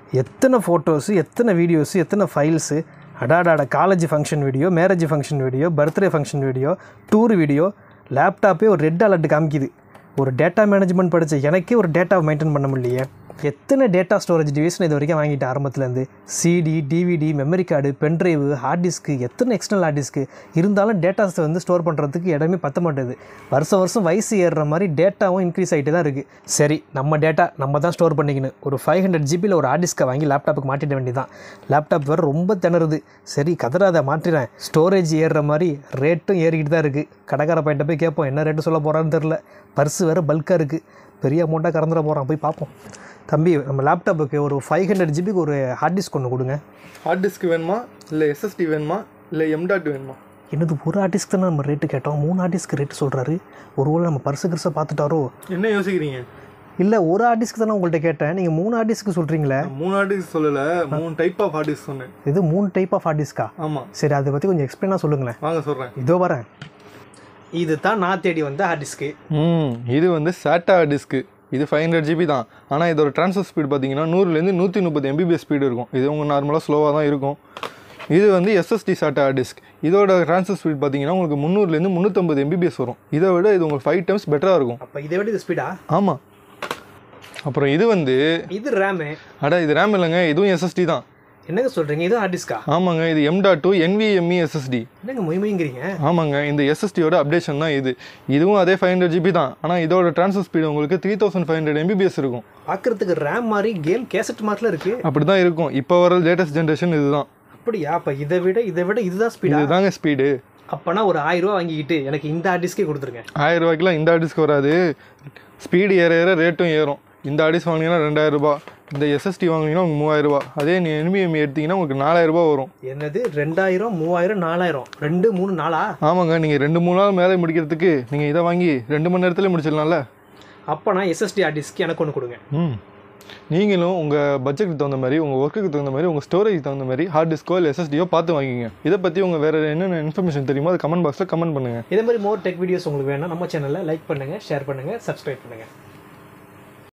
எத்தனை ஃபோட்டோஸு எத்தனை வீடியோஸு எத்தனை ஃபைல்ஸு அடாடாட college function video marriage function video birthday function video tour video லேப்டாப்பே ஒரு ரெட் அலர்ட் காமிக்குது ஒரு டேட்டா மேனேஜ்மெண்ட் படித்த எனக்கே ஒரு டேட்டாவை மெயின்டைன் பண்ண முடியலையே எத்தனை டேட்டா ஸ்டோரேஜ் டிவைஸ் இது வரைக்கும் வாங்கிட்டேன் ஆரம்பத்துலேருந்து CD DVD memory card pen drive hard disk எத்தனை எக்ஸ்டர்னல் ஹார்ட் டிஸ்க்கு இருந்தாலும் டேட்டாஸை வந்து ஸ்டோர் பண்ணுறதுக்கு இடமே பத்த மாட்டேது வருஷம் வருஷம் வயசு ஏறுற மாதிரி டேட்டாவும் இன்க்ரீஸ் ஆகிட்டே தான் இருக்குது சரி நம்ம டேட்டா நம்ம தான் ஸ்டோர் பண்ணிக்கணும் ஒரு ஃபைவ் ஹண்ட்ரட் ஜிபியில் ஒரு ஹார்ட் டிஸ்க்கை வாங்கி லேப்டாப்புக்கு மாட்டிட வேண்டியதான் லேப்டாப் வேறு ரொம்ப திணறுது சரி கதறாத மாற்றிடுறேன் ஸ்டோரேஜ் ஏறுற மாதிரி ரேட்டும் ஏறிக்கிட்டு தான் இருக்குது கடைக்கார பையன்ட்ட போய் கேட்போம் என்ன ரேட்டு சொல்ல போகிறான்னு தெரில பர்ஸு வேறு பல்காக இருக்குது பெரிய அமௌண்ட்டாக கறந்துட போகிறான் போய் பார்ப்போம் தம்பி நம்ம லேப்டாப்புக்கு ஒரு ஃபைவ் ஹண்ட்ரட் ஜிபிக்கு ஒரு ஹார்ட் டிஸ்க் ஒன்று கொடுங்க ஹார்ட் டிஸ்க் வேணுமா இல்லை எஸ்எஸ்டி வேணுமா இல்லை எம்டாட் வேணுமா என்னது ஒரு ஹார்ட் டிஸ்க் தானே நம்ம ரேட்டு கேட்டோம் மூணு ஹார்ட் டிஸ்க் ரேட்டு சொல்கிறாரு ஒருவேளை நம்ம பர்ஸு கிருசை பார்த்துட்டாரோ என்ன யோசிக்கிறீங்க இல்லை ஒரு ஹார்ட் டிஸ்க் தானே உங்கள்கிட்ட கேட்டேன் நீங்கள் மூணு ஹார்ட் டிஸ்க் சொல்கிறீங்களே நான் மூணு ஹார்ட் டிஸ்க் சொல்லலை மூணு டைப் ஆஃப் ஹார்ட் டிஸ்க் சொன்னேன் இது மூணு டைப் ஆஃப் ஹார்ட் டிஸ்கா ஆமாம் சரி அதை பற்றி கொஞ்சம் எக்ஸ்பிளைனாக சொல்லுங்களேன் வாங்க சொல்கிறேன் இதோ வரேன் இது தான் நான் தேடி வந்த ஹார்ட் டிஸ்க்கு ம் இது வந்து சாட்டா டிஸ்க்கு இது ஃபைவ் ஹண்ட்ரட் ஜிபி தான் ஆனால் இதோட ட்ரான்ஸ்ஃபர் ஸ்பீட் பார்த்தீங்கன்னா நூறுலேருந்து நூற்றி முப்பது எம்பிபிஎஸ் ஸ்பீடு இருக்கும் இது உங்களுக்கு நார்மலாக ஸ்லோவாக தான் இருக்கும் இது வந்து எஸ்எஸ்டி சாட்டா டிஸ்க் இதோட ட்ரான்ஸ்ஃபர் ஸ்பீட் பார்த்தீங்கன்னா உங்களுக்கு முந்நூறுலேருந்து முந்நூற்றம்பது எம்பிபிஎஸ் வரும் இதை விட இது உங்களுக்கு ஃபைவ் டைம்ஸ் பெட்டராக இருக்கும் அப்போ இதை விட இது ஸ்பீடா ஆமாம் அப்புறம் இது வந்து இது ரேமு அட இது ரேம் இல்லைங்க இதுவும் எஸ்எஸ்டி தான் என்னங்க சொல்கிறீங்க இது ஹார்ட் டிஸ்கா ஆமாங்க இது M dot two NVMe SSD என்னங்க மொய்மொய்ங்கிறீங்க ஆமாங்க இந்த எஸ்எஸ்டியோட அப்டேஷன் தான் இது இதுவும் அதே ஃபைவ் ஹண்ட்ரட் ஜிபி தான் ஆனால் இதோட ட்ரான்ஸ்ஃபர் ஸ்பீடு உங்களுக்கு three thousand five hundred MBps இருக்கும் பார்க்குறதுக்கு ரேம் மாதிரி கேம் கேசட் மாதிரில இருக்குது அப்படி தான் இருக்கும் இப்போ வர லேட்டஸ்ட் ஜென்ரேஷன் இதுதான் அப்படியா அப்போ இதை விட இதை விட இதுதான் ஸ்பீடா இதுதாங்க ஸ்பீடு அப்போனா ஒரு ஆயிரம் ரூபா வாங்கிக்கிட்டு எனக்கு இந்த ஹார்ட் டிஸ்கே கொடுத்துருங்க ஆயிரம் ரூபாய்க்குலாம் இந்த ஆடிஸ்க்கு வராது ஸ்பீடு ஏற ஏற ரேட்டும் ஏறும் இந்த ஆடிஸ் வாங்கினீங்கன்னா ரெண்டாயிரம் ரூபாய் இந்த எஸ்எஸ்டி வாங்கினீங்கன்னா உங்களுக்கு மூவாயிரம் ரூபாய் அதே நீ என்பிஎம் எடுத்தீங்கன்னா உங்களுக்கு நாலாயிரம் ரூபாய் வரும் என்னது ரெண்டாயிரம் மூவாயிரம் நாலாயிரம் ரெண்டு மூணு நாளா ஆமாங்க நீங்கள் ரெண்டு மூணு நாள் மேலே முடிக்கிறதுக்கு நீங்கள் இதை வாங்கி ரெண்டு மணி நேரத்தில் முடிச்சிடலாம்ல அப்போ நான் எஸ்எஸ்டி ஹார்ட் டிஸ்க் எனக்கு ஒன்று கொடுங்க ம் நீங்களும் உங்கள் பட்ஜெட்டுக்கு தகுந்த மாதிரி உங்கள் ஒர்க்குக்கு தகுந்த மாதிரி உங்கள் ஸ்டோரேஜ் தகுந்த மாதிரி ஹார்ட் டிஸ்கோ இல்லை எஸ்எஸ்டியோ பார்த்து வாங்கிங்க இதை பற்றி உங்கள் வேறு என்னென்ன இன்ஃபர்மேஷன் தெரியுமோ அது கமெண்ட் பாக்ஸில் கமெண்ட் பண்ணுங்கள் இதே மாதிரி மோர் டெக் வீடியோஸ் உங்களுக்கு வேணா நம்ம சேனலில் லைக் பண்ணுங்கள் ஷேர் பண்ணுங்கள் சப்ஸ்கிரைப் பண்ணுங்கள்